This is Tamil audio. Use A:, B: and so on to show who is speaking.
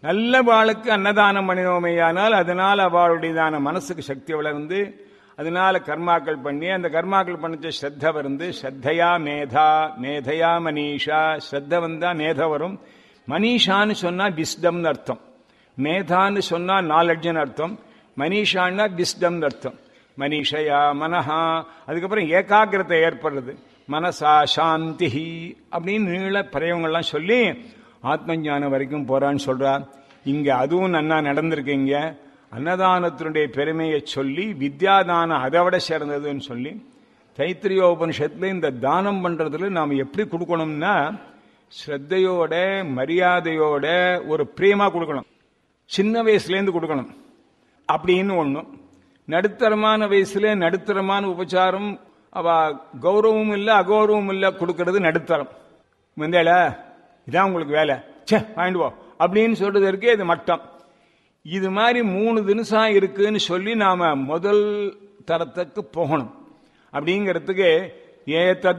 A: நல்ல வாளுக்கு அன்னதானம் பண்ணினோமேயானால் அதனால் அவளுடையதான மனசுக்கு சக்தி வளர்ந்து அதனால கர்மாக்கள் பண்ணி அந்த கர்மாக்கள் பண்ணிச்ச ஸ்ரத்த வந்து ஸ்ரத்தையா மேதா மேதையா மனிஷா ஸ்ரத்த வந்தா மேத வரும் மனிஷான்னு சொன்னா விஸ்டம்னு அர்த்தம் மேதான்னு சொன்னா நாலெட்ஜ்னு அர்த்தம் மனிஷான்னா விஸ்டம்னு அர்த்தம் மனிஷயா மனஹா அதுக்கப்புறம் ஏகாகிரத்தை ஏற்படுறது மனசா சாந்தி அப்படின்னு நீள பிரயோகங்கள்லாம் சொல்லி ஆத்ம ஞானம் வரைக்கும் போறான்னு சொல்றா இங்க அதுவும் நன்னா நடந்திருக்கீங்க அன்னதானத்தினுடைய பெருமையை சொல்லி வித்யாதானம் அதை விட சேர்ந்ததுன்னு சொல்லி தைத்திரியோபனிஷத்துல இந்த தானம் பண்றதுல நாம் எப்படி கொடுக்கணும்னா ஸ்ரத்தையோட மரியாதையோட ஒரு பிரியமா கொடுக்கணும் சின்ன வயசுலேருந்து கொடுக்கணும் அப்படின்னு ஒண்ணும் நடுத்தரமான வயசுல நடுத்தரமான உபச்சாரம் அவ கௌரவம் இல்லை அகௌரவம் இல்லை கொடுக்கறது நடுத்தரம் வந்தேல இதான் உங்களுக்கு வேலை சே வாங்கிட்டு போ அப்படின்னு சொல்றதற்கு இது மட்டம் இது மாதிரி மூணு தினசம் இருக்குன்னு சொல்லி நாம முதல் தரத்துக்கு போகணும் அப்படிங்கிறதுக்கு ஏ